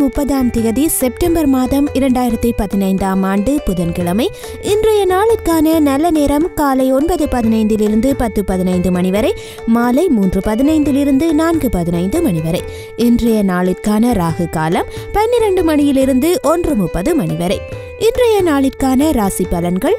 முப்பதாம் தேதி செப்டம்பர் மாதம் இரண்டாயிரத்தி பதினைந்தாம் ஆண்டு புதன்கிழமை இன்றைய நாளுக்கான நல்ல நேரம் காலை ஒன்பது பதினைந்திலிருந்து பத்து பதினைந்து மணி வரை மாலை மூன்று பதினைந்திலிருந்து நான்கு பதினைந்து மணி வரை இன்றைய நாளிற்கான ராகு காலம் பன்னிரண்டு மணியிலிருந்து ஒன்று முப்பது மணி வரை இன்றைய நாளிற்கான ராசி பலன்கள்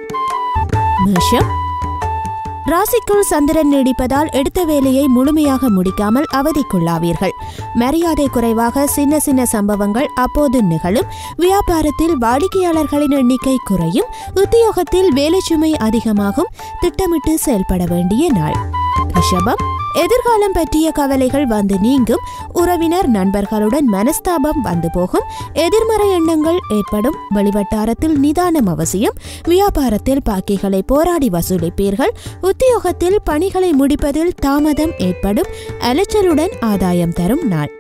மேஷம் ராசிக்குள் சந்திரன் நீடிப்பதால் எடுத்த வேலையை முழுமையாக முடிக்காமல் அவதிக்குள்ளாவீர்கள் மரியாதை குறைவாக சின்ன சின்ன சம்பவங்கள் அப்போது நிகழும் வியாபாரத்தில் வாடிக்கையாளர்களின் எண்ணிக்கை குறையும் உத்தியோகத்தில் வேலை சுமை அதிகமாகும் திட்டமிட்டு செயல்பட வேண்டிய நாள் ரிஷபம் எதிர்காலம் பற்றிய கவலைகள் வந்து நீங்கும் உறவினர் நண்பர்களுடன் மனஸ்தாபம் வந்து போகும் எதிர்மறை எண்ணங்கள் ஏற்படும் வெளிவட்டாரத்தில் நிதானம் அவசியம் வியாபாரத்தில் பாக்கிகளை போராடி வசூலிப்பீர்கள் உத்தியோகத்தில் பணிகளை முடிப்பதில் தாமதம் ஏற்படும் அலைச்சலுடன் ஆதாயம் தரும் நாள்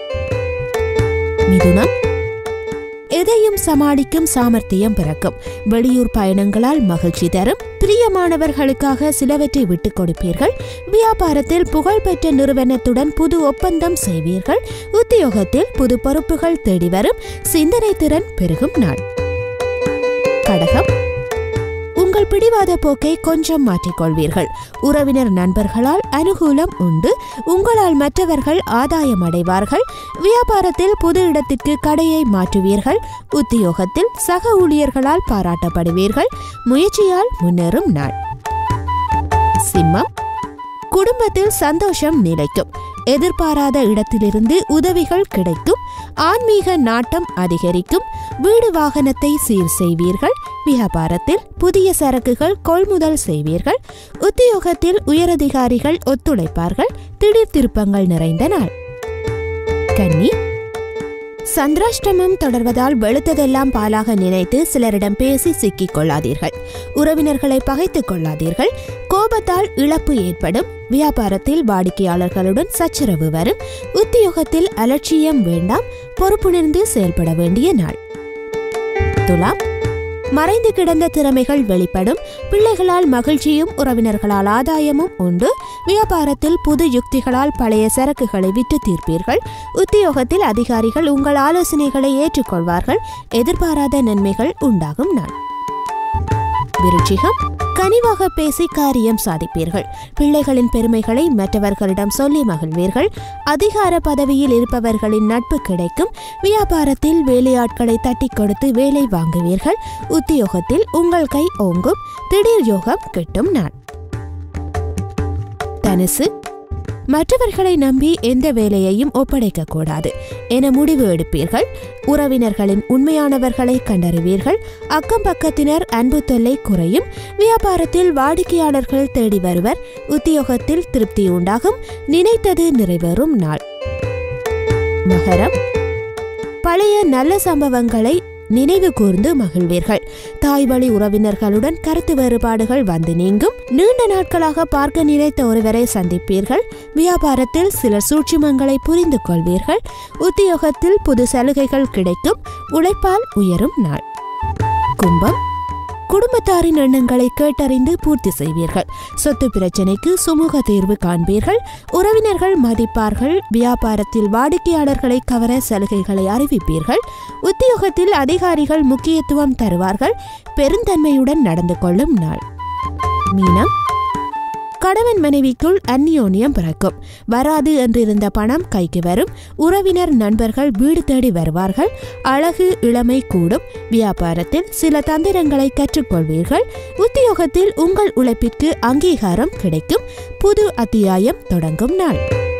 மிதுனம் எதையும் சமாளிக்கும் சாமர்த்தியம் பிறக்கும் வெளியூர் பயணங்களால் மகிழ்ச்சி தரும் பிரியமானவர்களுக்காக சிலவற்றை விட்டுக் கொடுப்பீர்கள் வியாபாரத்தில் புகழ்பெற்ற நிறுவனத்துடன் புது ஒப்பந்தம் செய்வீர்கள் உத்தியோகத்தில் புது பொறுப்புகள் தேடி வரும் சிந்தனை திறன் பெருகும் நாள் கடகம் உங்கள் பிடிவாத போக்கை கொஞ்சம் மாற்றிக்கொள்வீர்கள் உறவினர் நண்பர்களால் அனுகூலம் உண்டு உங்களால் மற்றவர்கள் ஆதாயம் அடைவார்கள் வியாபாரத்தில் புது இடத்திற்கு கடையை மாற்றுவீர்கள் உத்தியோகத்தில் சக ஊழியர்களால் பாராட்டப்படுவீர்கள் முயற்சியால் முன்னேறும் நாள் சிம்மம் குடும்பத்தில் சந்தோஷம் நிலைக்கும் எதிர்பாராத இடத்திலிருந்து உதவிகள் கிடைக்கும் ஆன்மீக நாட்டம் அதிகரிக்கும் வீடு வாகனத்தை சீர் செய்வீர்கள் வியாபாரத்தில் புதிய சரக்குகள் கொள்முதல் செய்வீர்கள் உத்தியோகத்தில் உயரதிகாரிகள் ஒத்துழைப்பார்கள் திடீர் திருப்பங்கள் நிறைந்த நாள் கன்னி சந்திராஷ்டமம் தொடர்வதால் வெளுத்ததெல்லாம் பாலாக நினைத்து சிலரிடம் பேசி சிக்கிக் கொள்ளாதீர்கள் உறவினர்களை பகைத்துக் கொள்ளாதீர்கள் கோபத்தால் இழப்பு ஏற்படும் வியாபாரத்தில் வாடிக்கையாளர்களுடன் சச்சரவு வரும் உத்தியோகத்தில் அலட்சியம் வேண்டாம் பொறுப்புணர்ந்து செயல்பட வேண்டிய நாள் துலாம் மறைந்து கிடந்த திறமைகள் வெளிப்படும் பிள்ளைகளால் மகிழ்ச்சியும் உறவினர்களால் ஆதாயமும் உண்டு வியாபாரத்தில் புது யுக்திகளால் பழைய சரக்குகளை விட்டு தீர்ப்பீர்கள் உத்தியோகத்தில் அதிகாரிகள் உங்கள் ஆலோசனைகளை ஏற்றுக்கொள்வார்கள் எதிர்பாராத நன்மைகள் உண்டாகும் நாள் விருச்சிகம் கனிவாக பேசி காரியம் சாதிப்பீர்கள் பிள்ளைகளின் பெருமைகளை மற்றவர்களிடம் சொல்லி மகிழ்வீர்கள் அதிகார பதவியில் இருப்பவர்களின் நட்பு கிடைக்கும் வியாபாரத்தில் வேலையாட்களை தட்டி கொடுத்து வேலை வாங்குவீர்கள் உத்தியோகத்தில் உங்கள் கை ஓங்கும் திடீர் யோகம் கிட்டும் நாள் தனுசு மற்றவர்களை நம்பி எந்த வேலையையும் ஒப்படைக்க கூடாது என முடிவு எடுப்பீர்கள் உறவினர்களின் உண்மையானவர்களை கண்டறிவீர்கள் அக்கம் பக்கத்தினர் அன்பு தொல்லை குறையும் வியாபாரத்தில் வாடிக்கையாளர்கள் தேடி வருவர் உத்தியோகத்தில் திருப்தி உண்டாகும் நினைத்தது நிறைவேறும் நாள் மகரம் பழைய நல்ல சம்பவங்களை நினைவு கூர்ந்து மகிழ்வீர்கள் தாய் வழி உறவினர்களுடன் கருத்து வேறுபாடுகள் வந்து நீங்கும் நீண்ட நாட்களாக பார்க்க நினைத்த ஒருவரை சந்திப்பீர்கள் வியாபாரத்தில் சில சூட்சுமங்களை புரிந்து கொள்வீர்கள் உத்தியோகத்தில் புது சலுகைகள் கிடைக்கும் உழைப்பால் உயரும் நாள் கும்பம் குடும்பத்தாரின் எண்ணங்களை கேட்டறிந்து பூர்த்தி செய்வீர்கள் சொத்து பிரச்சனைக்கு சுமூக தீர்வு காண்பீர்கள் உறவினர்கள் மதிப்பார்கள் வியாபாரத்தில் வாடிக்கையாளர்களை கவர சலுகைகளை அறிவிப்பீர்கள் உத்தியோகத்தில் அதிகாரிகள் முக்கியத்துவம் தருவார்கள் பெருந்தன்மையுடன் நடந்து கொள்ளும் நாள் மீனம் கணவன் மனைவிக்குள் அந்நியோன்யம் பிறக்கும் வராது என்றிருந்த பணம் கைக்கு வரும் உறவினர் நண்பர்கள் வீடு தேடி வருவார்கள் அழகு இளமை கூடும் வியாபாரத்தில் சில தந்திரங்களை கற்றுக்கொள்வீர்கள் உத்தியோகத்தில் உங்கள் உழைப்பிற்கு அங்கீகாரம் கிடைக்கும் புது அத்தியாயம் தொடங்கும் நாள்